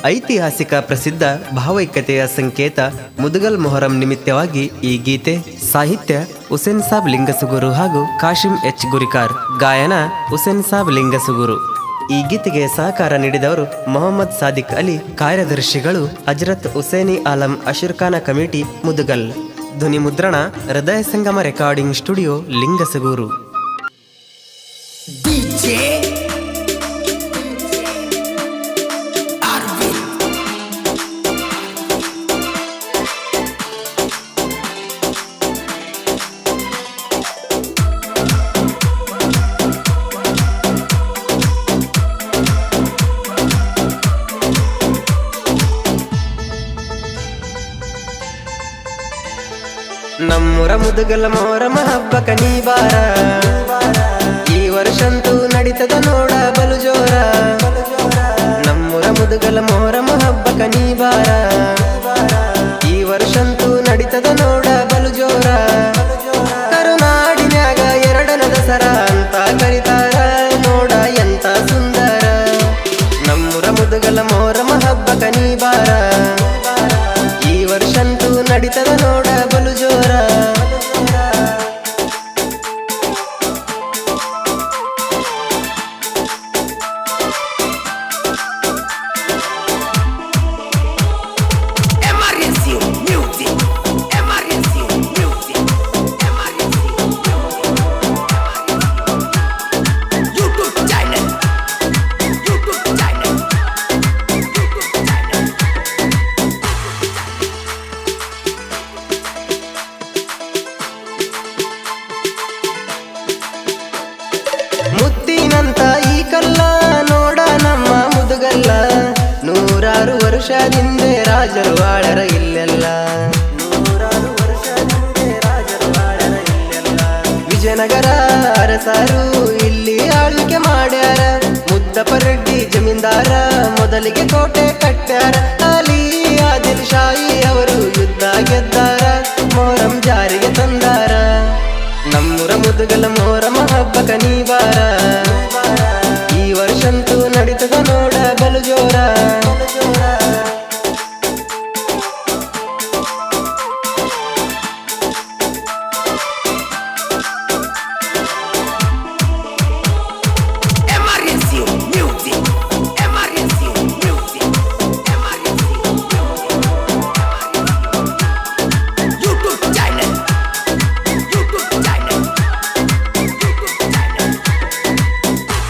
ಐತಿಹಾಸಿಕ ಪ್ರಸಿದ್ಧ ಭಾವೈಕ್ಯತೆಯ ಸಂಕೇತ ಮುದುಗಲ್ ಮೊಹರಂ ನಿಮಿತ್ತವಾಗಿ ಈ ಗೀತೆ ಸಾಹಿತ್ಯ ಹುಸೇನ್ ಸಾಬ್ ಲಿಂಗಸುಗುರು ಹಾಗೂ ಕಾಶಿಂ ಎಚ್ ಗುರಿಕಾರ್ ಗಾಯನ ಹುಸೇನ್ ಸಾಬ್ ಲಿಂಗಸುಗುರು ಈ ಗೀತೆಗೆ ಸಹಕಾರ ನೀಡಿದವರು ಮೊಹಮ್ಮದ್ ಸಾದಿಕ್ ಅಲಿ ಕಾರ್ಯದರ್ಶಿಗಳು ಹಜರತ್ ಹುಸೇನಿ ಆಲಂ ಅಶೀರ್ ಖಾನ ಕಮಿಟಿ ಮುದುಗಲ್ ಧ್ವನಿ ಮುದ್ರಣ ಹೃದಯ ಸಂಗಮ recording studio Lingasugur DJ Arvin ನಮ್ಮೂರ ಮುದುಗಲ ಮೊಹರಮ ಹಬ್ಬಕ ನೀ ಬಾರ ಈ ವರ್ಷಂತೂ ನಡೀತದ ನೋಡ ಬಲು ಜೋರ ನಮ್ಮೂರ ಮುದುಗಲ ಮೊಹರಮ ಹಬ್ಬಕ ನೀ ಬಾರ ಈ ವರ್ಷಂತೂ ನಡೀತದ ನೋಡ ಬಲು ಜೋರ ಕರುನಾಡಿನ್ಯಾಗ ಎರಡನ ದಸರಾ ಅಂತ ಕರಿತಾರ ನೋಡ ಎಂತ ಸುಂದರ ನಮ್ಮೂರ ಮುದುಗಲ ಮೊಹರಮ ಹಬ್ಬಕ ನೀ ಬಾರ ಈ ವರ್ಷಂತೂ ನಡೀತದ ನೋಡ ಬಲು ಜೋರ Emergency Music Emergency Music Emergency YouTube channel YouTube channel YouTube channel ಮುತ್ತಿನಂತ ಈ ಕಲ್ಲ ನೋಡ ನಮ್ಮ ಮುದುಗಲ್ಲ ನೂರಾರು ವರ್ಷದಿಂದೆ ರಾಜರು ಆಳರ ಇಲ್ಲೆಲ್ಲ ನೂರಾರು ವರ್ಷದಿಂದೆ ರಾಜರು ಆಳರ ಇಲ್ಲೆಲ್ಲ ವಿಜಯನಗರ ಅರಸರು ಇಲ್ಲಿ ಆಳ್ವಿಕೆ ಮಾಡ್ಯಾರ ಮುದ್ದಪ್ಪ ರೆಡ್ಡಿ ಜಮೀನ್ದಾರ ಮೊದಲಿಗೆ ಕೋಟೆ ಕಟ್ಟ್ಯಾರ ಅಲಿ ಆದಿಲ್ ಶಾಹಿ ಅವರು ಯುದ್ಧ ಗೆದ್ದಾರ ಮೊಹರಂ ಜಾರಿಗೆ ತಂದಾರ ನಮ್ಮೂರ ಮುದುಗಲ ಮೋರಮ ಹಬ್ಬಕ ನೀ ಬಾರ ಈ ವರ್ಷಂತೂ ನಡೀತದ ನೋಡ ಬಲು ಜೋರ Emergency Music Emergency Music Emergency YouTube channel YouTube channel YouTube channel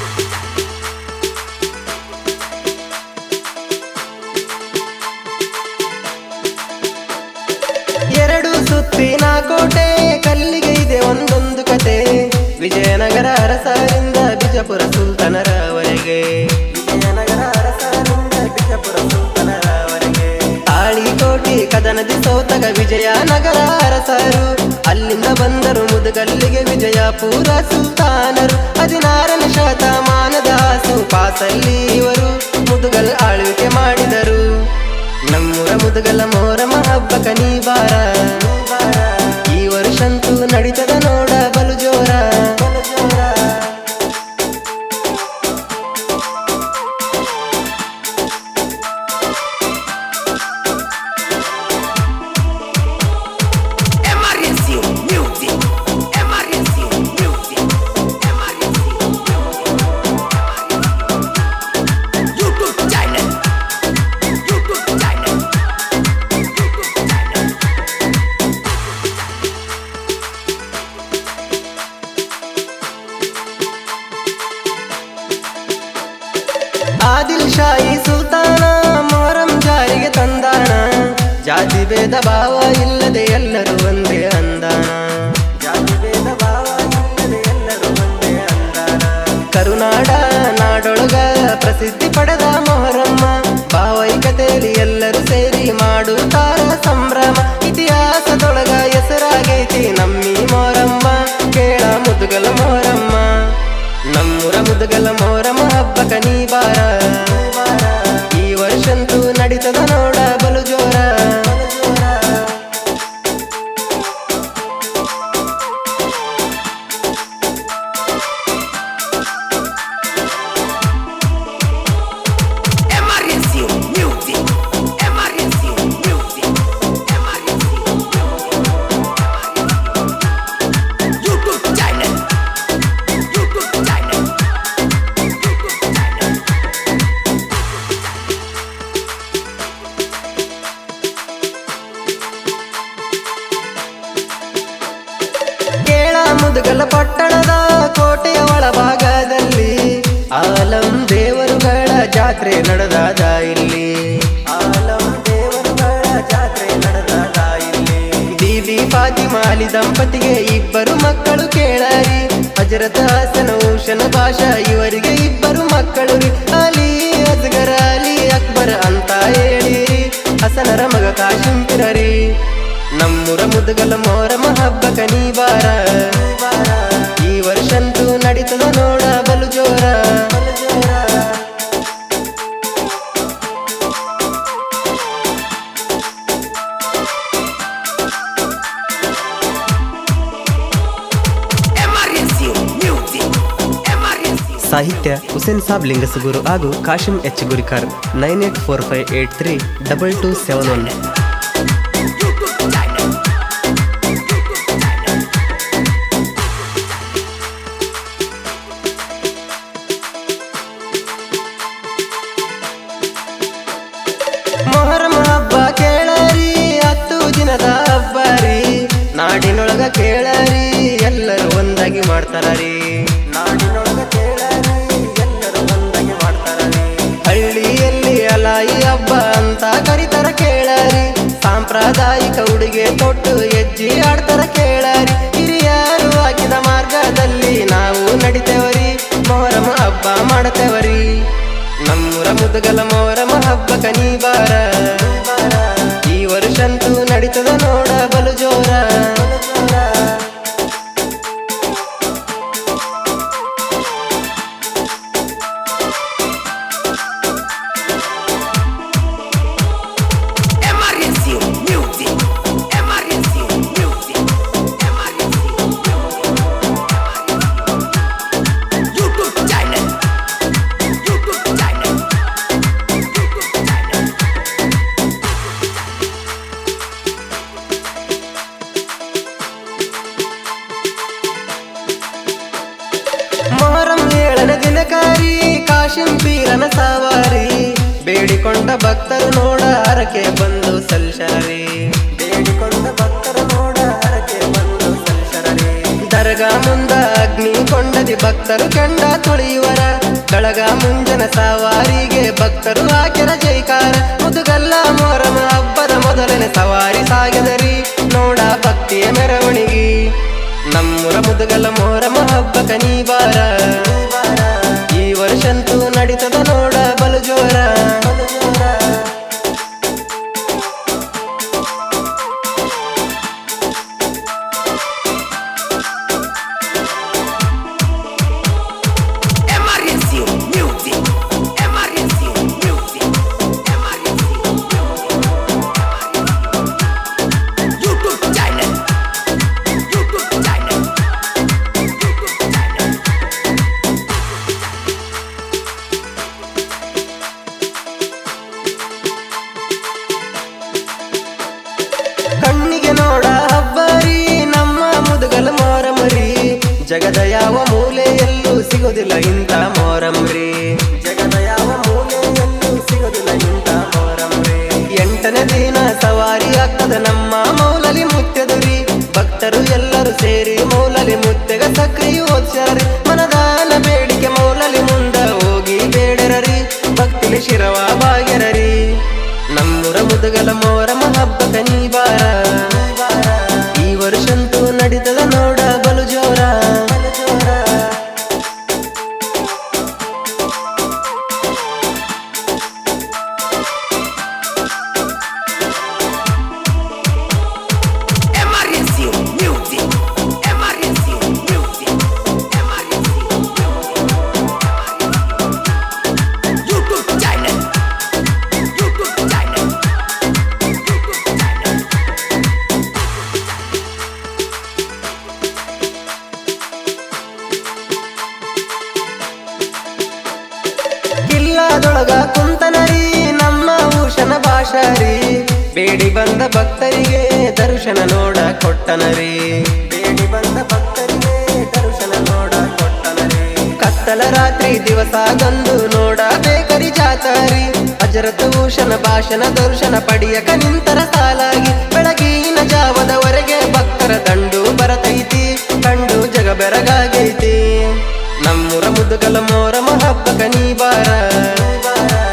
ಎರಡು ಸುತ್ತಿನ ಕೋಟೆ ಕಲ್ಲಿಗೆ ಇದೆ ಒಂದೊಂದು ಕತೆ ವಿಜಯನಗರ ಅರಸರಿಂದ ಬಿಜಾಪುರ ಸುಲ್ತಾನರವರೆಗೆ ವಿಜಯನಗರ ಅರಸರಿಂದ ಬಿಜಾಪುರ ಸುಲ್ತಾನರವರೆಗೆ ತಾಳಿಕೋಟೆ ಕದನದಿ ಸೋತಗ ವಿಜಯನಗರ ಅರಸರು ಅಲ್ಲಿಂದ ಬಂದರು ಮುದುಗಲ್ಲಿಗೆ ವಿಜಯಪುರ ಸುಲ್ತಾನರು ಹದಿನಾರನೇ ಶತಮಾನದ ಸುಪಾಸಲ್ಲಿ ಇವರು ಮುದುಗಲ್ ಆಳ್ವಿಕೆ ಮಾಡಿದರು ನಮ್ಮೂರ ಮುದುಗಲ ಮೋರಮ ಹಬ್ಬಕ ನೀ ಬಾರ ಈ ವರ್ಷಂತೂ ನಡೀತದ ನೋಡ ಬಲು ಜೋರ Emergency Music Emergency Music Emergency YouTube channel YouTube channel YouTube channel Adil ಶಾಹಿ ಸುಲ್ತಾನ ಮೊಹರಂ ಜಾರಿಗೆ ತಂದಾನ ಜಾತಿ ಭೇದ ಭಾವ ಇಲ್ಲದೆ ಎಲ್ಲರೂ ಒಂದೇ ಅಂದಾನ ಜಾತಿ ಭೇದ ಭಾವ ಇಲ್ಲದೆ ಎಲ್ಲರೂ ಒಂದೇ ಅಂದಾನ ಕರುನಾಡ ನಾಡೊಳಗ ಪ್ರಸಿದ್ಧಿ ಪಡೆದ ಮೊಹರಮ್ಮ ಭಾವೈಕತೆಯಲ್ಲಿ ಎಲ್ಲರೂ ಸೇರಿ ಮಾಡುತ್ತಾರ ಸಂಭ್ರಮ ಇತಿಹಾಸದೊಳಗ ಹೆಸರಾಗೈತಿ ನಮ್ಮಿ ಮೊಹರಮ್ಮ ಕೇಳ ಮುದುಗಲ ಮೊಹರಮ್ಮ ನಮ್ಮೂರ ಮುದುಗಲ ಮೊಹರಮ ಹಬ್ಬಕ ನೀ ಬಾರ ಈ ವರ್ಷಂತೂ ನಡೀತದ ನೋಡ ಬಲು ಜೋರ Emergency Music ಜಾತ್ರೆ ನಡೆದಾದ ಇಲ್ಲಿ ಆಲಂ ದೇವರುಗಳ ಜಾತ್ರೆ ನಡೆದಾದ ಇಲ್ಲಿ ಬೀಬಿ ಫಾತಿಮಾಲಿ ದಂಪತಿಗೆ ಇಬ್ಬರು ಮಕ್ಕಳು ಕೇಳಾರಿ ಹಜರತ್ ಹಾಸನ ಊಷನ ಭಾಷಾ ಇವರಿಗೆ ಇಬ್ಬರು ಮಕ್ಕಳು ರೀ ಅಲಿ ಅಸ್ಗರ ಅಲಿ ಅಕ್ಬರ್ ಅಂತ ಹೇಳಿರಿ ಹಸನರ ಮಗ ಕಾಶಿಂಪಿರರಿ ನಮ್ಮೂರ ಮುದುಗಲ ಮೋರಮ ಹಬ್ಬ ಕನಿವಾರ ಈ ವರ್ಷಂತೂ ನಡೀತದ ನೋಡ ಬಲು ಜೋರ Emergency music. Emergency. ಸಾಹಿತ್ಯ ಹುಸೇನ್ ಸಾಬ್ ಲಿಂಗಸಗೂರು ಹಾಗೂ Kashim H Gurikar nine eight four five eight three double two seven one YouTube channel. YouTube channel. Muharram ಹಬ್ಬ ಕೇಳರಿ ಹತ್ತು ದಿನದ ಹಬ್ಬ ರೀ ನಾಡಿನೊಳಗ ಕೇಳರಿ ಎಲ್ಲರೂ ಒಂದಾಗಿ ಮಾಡ್ತಾರ ರೀ ನಾಡಿನೊಳಗ ಕೇಳರಿ ಎಲ್ಲರೂ ಒಂದಾಗಿ ಮಾಡ್ತಾರ ರೀ ಹಳ್ಳಿಯಲ್ಲಿ ಅಲಾಯಿ ಹಬ್ಬ ಅಂತ ಕರಿತಾರ ಕೇಳರಿ ಸಾಂಪ್ರದಾಯಿಕ ಉಡುಗೆ ತೊಟ್ಟು ಹೆಜ್ಜೆ ಆಡ್ತಾರ ಕೇಳರಿ ಹಿರಿಯರು ಹಾಕಿದ ಮಾರ್ಗದಲ್ಲಿ ನಾವು ನಡಿತೇವರಿ ಮೊಹರಂ ಹಬ್ಬ ಮಾಡ್ತೇವರಿ ನಮ್ಮೂರ ಮುದುಗಲ ಮೋರಮ ಹಬ್ಬ ಕನಿಬಾರ ಈ ವರ್ಷಂತೂ ನಡೀತದ ನೋಡ ಬಲು ಜೋರ Emergency music. Emergency music. Emergency YouTube channel. YouTube channel. YouTube channel. Muharram ಏಳನೇ ದಿನಕಾರಿ ಕಾಶಿಂ ಪೀರನ ಸವಾರಿ ಬೇಡಿಕೊಂಡ ಭಕ್ತರು ನೋಡ ಹರಕೆ ಬಂದು ಸಲ್ಶರರಿ ಬೇಡಿಕೊಂಡ ಭಕ್ತರು ನೋಡ ಹರಕೆ ಬಂದು ಸಲ್ಶರರಿ ದರ್ಗಾ ಮುಂದ ಅಗ್ನಿ ಕೊಂಡದಿ ಭಕ್ತರು ಕೆಂಡ ತುಳಿಯುವರ ಬೆಳಗ ಮುಂಜನ ಸವಾರಿಗೆ ಭಕ್ತರು ಹಾಕ್ಯರ ಜೈಕಾರ ಮುದುಗಲ್ಲ ಮೊಹರಂ ಹಬ್ಬದ ಮೊದಲನೇ ಸವಾರಿ ಸಾಗದರಿ ನೋಡ ಭಕ್ತಿಯ ಮೆರವಣಿಗೆ ನಮ್ಮೂರ ಮುದುಗಲ ಮೋರಮ ಹಬ್ಬ ಕನಿವಾರ ಈ ವರ್ಷಂತೂ ನಡೀತದ ನೋಡ ಬಲು ಜೋರ Emergency music. Emergency music. Emergency YouTube channel. YouTube channel. YouTube channel. ಕಣ್ಣಿಗೆ ನೋಡ ಹಬ್ಬರಿ ನಮ್ಮ ಮುದುಗಲ ಮೋರಮರಿ ಜಗದ ಯಾವ ಮೂಲೆಯಲ್ಲೂ ಸಿಗೋದಿಲ್ಲ ಇಂಥ ಮೋರಮ್ರಿ ಜಗದ ಯಾವ ಮೂಲೆಯಲ್ಲೂ ಸಿಗೋದಿಲ್ಲ ಇಂಥ ಮೋರಮ್ರಿ ಎಂಟನೇ ದಿನ ಸವಾರಿ ಆಗ್ತದ ನಮ್ಮ ಮೌಲಲಿ ಮುತ್ಯದುರಿ ಭಕ್ತರು ಎಲ್ಲರೂ ಸೇರಿ ಮೌಲಲಿ ಮುತ್ತೆಗ ಸಕ್ರಿ ಓದ್ಸ್ಯಾರಿ ಮನದಾನ ಬೇಡಿಕೆ ಮೌಲಲಿ ಮುಂದ ಹೋಗಿ ಬೇಡರರಿ ಭಕ್ತಿಲಿ ಶಿರವ ಬಾಗ್ಯರರಿ ನಮ್ಮೂರ ಮುದುಗಲ ಮೋರಮ ಹಬ್ಬ ಕನಿಬಾರ ಈ ವರ್ಷಂತೂ ನಡೀತದ ನೋಡ ಬಲು ಜೋರ Emergency music. Emergency music. Emergency YouTube channel. YouTube channel. YouTube channel. ಕಿಲ್ಲಾದೊಳಗ ಕುಂತನರಿ ನಮ್ಮ ಭೂಷಣ ಭಾಷಾರಿ ಬೇಡಿ ಬಂದ ಭಕ್ತರಿಗೆ ದರ್ಶನ ನೋಡ ಕೊಟ್ಟನರಿ ಬೇಡಿ ಬಂದ ಭಕ್ತರಿಗೆ ದರ್ಶನ ನೋಡ ಕೊಟ್ಟನರಿ ಕತ್ತಲ ರಾತ್ರಿ ದಿವಸ ಗಂದು ನೋಡ ಬೇಕರಿ ಜಾತಾರಿ ಅಜರತ್ ಭೂಷಣ ಭಾಷಣ ದರ್ಶನ ಪಡಿಯಕ ನಿಂತರ ಸಾಲಾಗಿ ಬೆಳಗಿನ ಜಾವದವರೆಗೆ ಭಕ್ತರ ದಂಡು ಬರತೈತಿ ಕಂಡು ಜಗ ಬೆರಗಾಗೈತಿ ನಮ್ಮೂರ ಮುದುಗಲ ಮೋರಮ ಹಬ್ಬ ಕನಿಬಾರ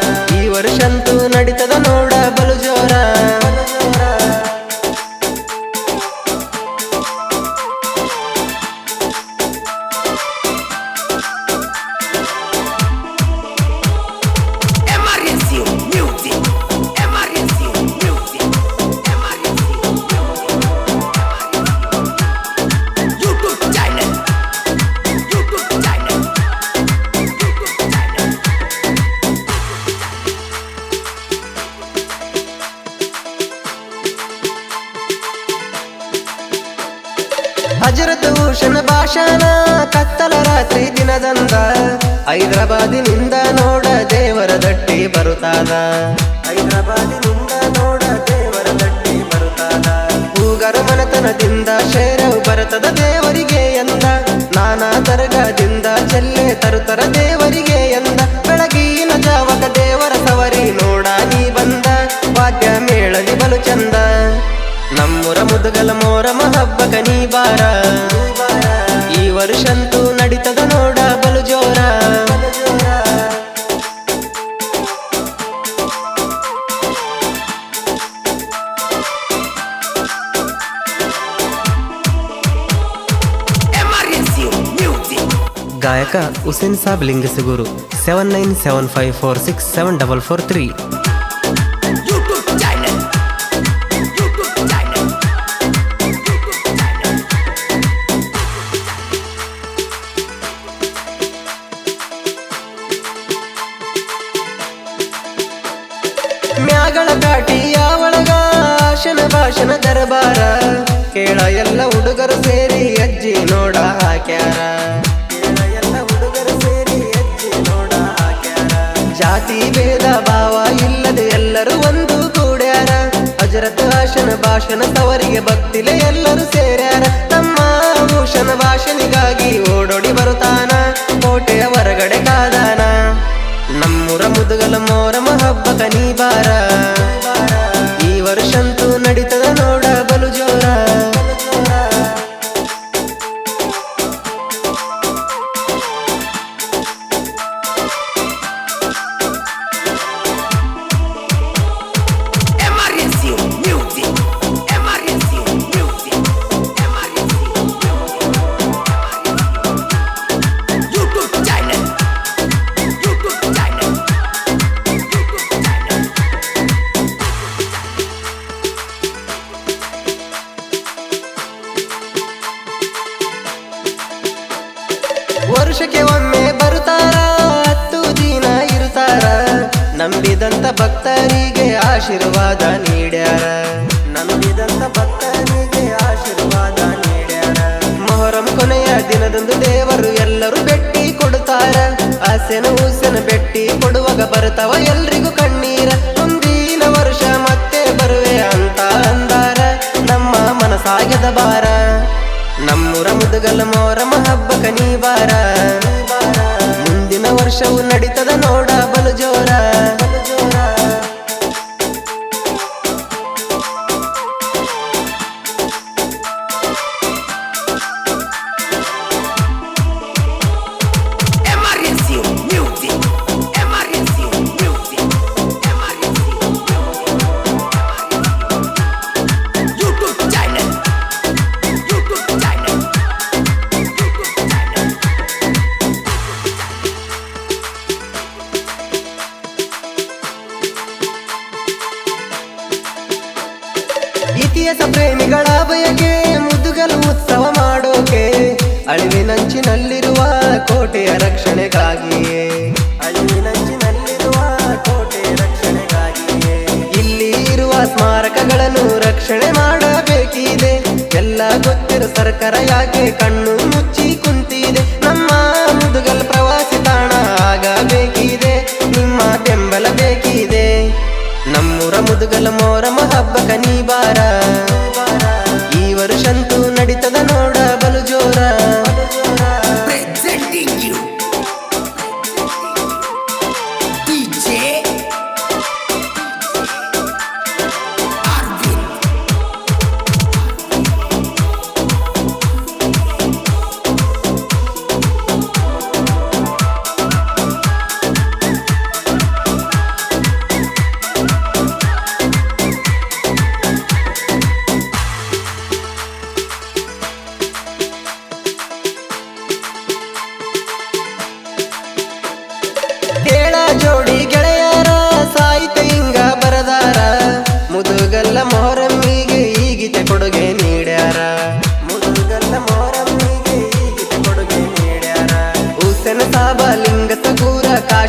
ವರ್ಷಂತೂ ನಡೀತದ ನೋಡ ಬಲು ಜೋರ Emergency music. Emergency music. Emergency YouTube channel. YouTube channel. YouTube channel. Hazrat ಭೂಷಣ ಭಾಷಣ ಕತ್ತಲ ರಾತ್ರಿ ದಿನದಂದ ಹೈದರಾಬಾದಿನಿಂದ ನೋಡ ದೇವರ ದಟ್ಟಿ ಬರುತ್ತಾದ ಹೈದರಾಬಾದಿನಿಂದ ನೋಡ ದೇವರ ದಟ್ಟಿ ಬರುತ್ತಾದ ಹೂಗರ ಮನತನದಿಂದ ಶೇರವು ಬರುತ್ತದ ದೇವರಿಗೆ ಎಂದ ನಾನಾ ದರ್ಗದಿಂದ ಚೆಲ್ಲೆ ತರುತರ ದೇವರಿಗೆ ಎಂದ ಬೆಳಗಿನ ಜಾವಕ ದೇವರ ಸವರಿ ನೋಡ ನೀ ಬಂದ ವಾದ್ಯ ಮೇಳಲಿ ಬಲು ಚಂದ ನಮ್ಮೂರ ಮುದುಗಲ ಮೋರ ಮಹಬ್ಬಕ ನೀ ಬಾರ ಈ ವರ್ಷಂತೂ ನಡೀತದ ನೋಡ ಬಲು ಜೋರ Emergency music. ಗಾಯಕ Hussain Sab Lingasugur seven nine seven five four six seven double four three YouTube channel. YouTube channel. YouTube channel. ಮ್ಯಾಗಳ ದಾಟಿಯ ಒಳಗ ಆಶನ ಭಾಷಣ ದರಬಾರ ಕೇಳ ಎಲ್ಲ ಹುಡುಗರು ಸೇರಿ ಅಜ್ಜಿ ನೋಡ ಹಾಕ್ಯಾರ ಕೇಳ ಎಲ್ಲ ಹುಡುಗರು ಸೇರಿ ಅಜ್ಜಿ ನೋಡ ಹಾಕ್ಯಾರ ಜಾತಿ ಭೇದ ಭಾವ ಇಲ್ಲದೆ ಎಲ್ಲರೂ ಒಂದು ಕೂಡ್ಯಾರ ಹಜರತ್ ಆಶನ ಭಾಷಣ ತವರಿಗೆ ಭಕ್ತಿಲೆ ಎಲ್ಲರೂ ಸೇರ್ಯಾರ ತಮ್ಮ ಭೂಷಣ ಭಾಷಣಿಗಾಗಿ ಓಡೋಡಿ ಬರುತ್ತಾನ ಕೋಟೆಯ ಹೊರಗಡೆ ಕಾದಾನ ನಮ್ಮೂರ ಮುದುಗಲ ಮೋರ ಮಹಬ್ಬಕ ನೀ ಬಾರ ಈ ವರ್ಷಂತೂ ನಡೀತದ ನೋಡ ಬಲು ಜೋರ Emergency music. Emergency music. Emergency YouTube channel. YouTube channel. YouTube channel. ವರ್ಷಕ್ಕೆ ಒಮ್ಮೆ ಬರುತ್ತಾರ ಹತ್ತು ದಿನ ಇರುತ್ತಾರ ನಂಬಿದಂತ ಭಕ್ತರಿಗೆ ಆಶೀರ್ವಾದ ನೀಡ್ಯಾರ ನಂಬಿದಂತ ಭಕ್ತರಿಗೆ ಆಶೀರ್ವಾದ ನೀಡ್ಯಾರ ಮೊಹರಂ ಕೊನೆಯ ದಿನದಂದು ದೇವರು ಎಲ್ಲರೂ ಭೇಟಿ ಕೊಡುತ್ತಾರ ಆಸೆನ ಹೂಸೆನ ಭೇಟಿ ಕೊಡುವಾಗ ಬರ್ತಾವ ಎಲ್ರಿಗೂ ಕಣ್ಣೀರ ಮುಂದಿನ ವರ್ಷ ಮತ್ತೆ ಬರುವೆ ಅಂತ ಅಂದಾರ ನಮ್ಮ ಮನಸಾಗದ ಬಾರ ನಮ್ಮೂರ ಮುದುಗಲ ಮೋರ ಮಹಬ್ಬಕ ನೀ ಬಾರ ಮುಂದಿನ ವರ್ಷವು ನಡೀತದ ನೋಡ ಬಲು ಜೋರ Emergency music. Emergency music. Emergency YouTube channel. YouTube channel. YouTube channel. ಇತಿಹಾಸ ಪ್ರೇಮಿಗಳ ಬಯಕೆ ಮುದುಗಲು ಉತ್ಸವ ಮಾಡೋಕೆ ಅಳಿವಿನಂಚಿನಲ್ಲಿರುವ ಕೋಟೆಯ ರಕ್ಷಣೆಗಾಗಿಯೇ ಅಳಿವಿನಂಚಿನಲ್ಲಿರುವ ಕೋಟೆಯ ರಕ್ಷಣೆಗಾಗಿಯೇ ಇಲ್ಲಿ ಇರುವ ಸ್ಮಾರಕಗಳನ್ನು ರಕ್ಷಣೆ ಮಾಡಬೇಕಿದೆ ಎಲ್ಲ ಗೊತ್ತಿರೋ ಸರ್ಕಾರ ಯಾಕೆ ಕಣ್ಣು ಮುಚ್ಚಿ ಕುಂತಿದೆ ನಮ್ಮ ಮುದುಗಲ್ ಪ್ರವಾಸಿ ತಾಣ ಆಗಬೇಕಿದೆ ನಿಮ್ಮ ಬೆಂಬಲ ಬೇಕಿದೆ ನಮ್ಮೂರ ಮುದುಗಲ ಮೋರ ಮಹಬ್ಬಕ ನೀ ಬಾರ ಈ ವರ್ಷಂತೂ ನಡೀತದ ನೋಡ ಬಲು ಜೋರ Presenting you. DJ Arvin.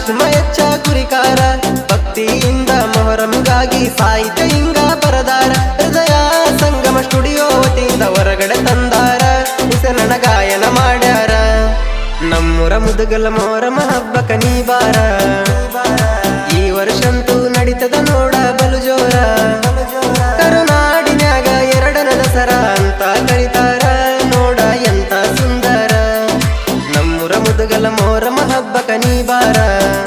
ಕಾಶ್ಮ ಎಚ್ಚ ಕುರಿಕಾರ ಭಕ್ತಿಯಿಂದ ಮೊಹರಂಗಾಗಿ ಸಾಹಿತ್ಯ ಹಿಂಗ ಬರದಾರ ಹೃದಯ ಸಂಗಮ ಸ್ಟುಡಿಯೋ ವತಿಯಿಂದ ಹೊರಗಡೆ ತಂದಾರ ಹುಸೇನನ ಗಾಯನ ಮಾಡ್ಯಾರ ನಮ್ಮೂರ ಮುದುಗಲ ಮೊಹರಮ ಹಬ್ಬಕ ನೀ ಬಾರ ಈ ವರ್ಷಂತೂ ನಡೀತದ ನೋಡ ಬಲು ಜೋರ ಕರುನಾಡಿನ್ಯಾಗ ಎರಡನ ದಸರಾ ಅಂತ ಕರೀತಾರ ನೋಡ ಎಂತ ಸುಂದರ ನಮ್ಮೂರ ಮುದುಗಲ ಮೊಹರಮ ಹಬ್ಬಕ ನೀ ಬಾರ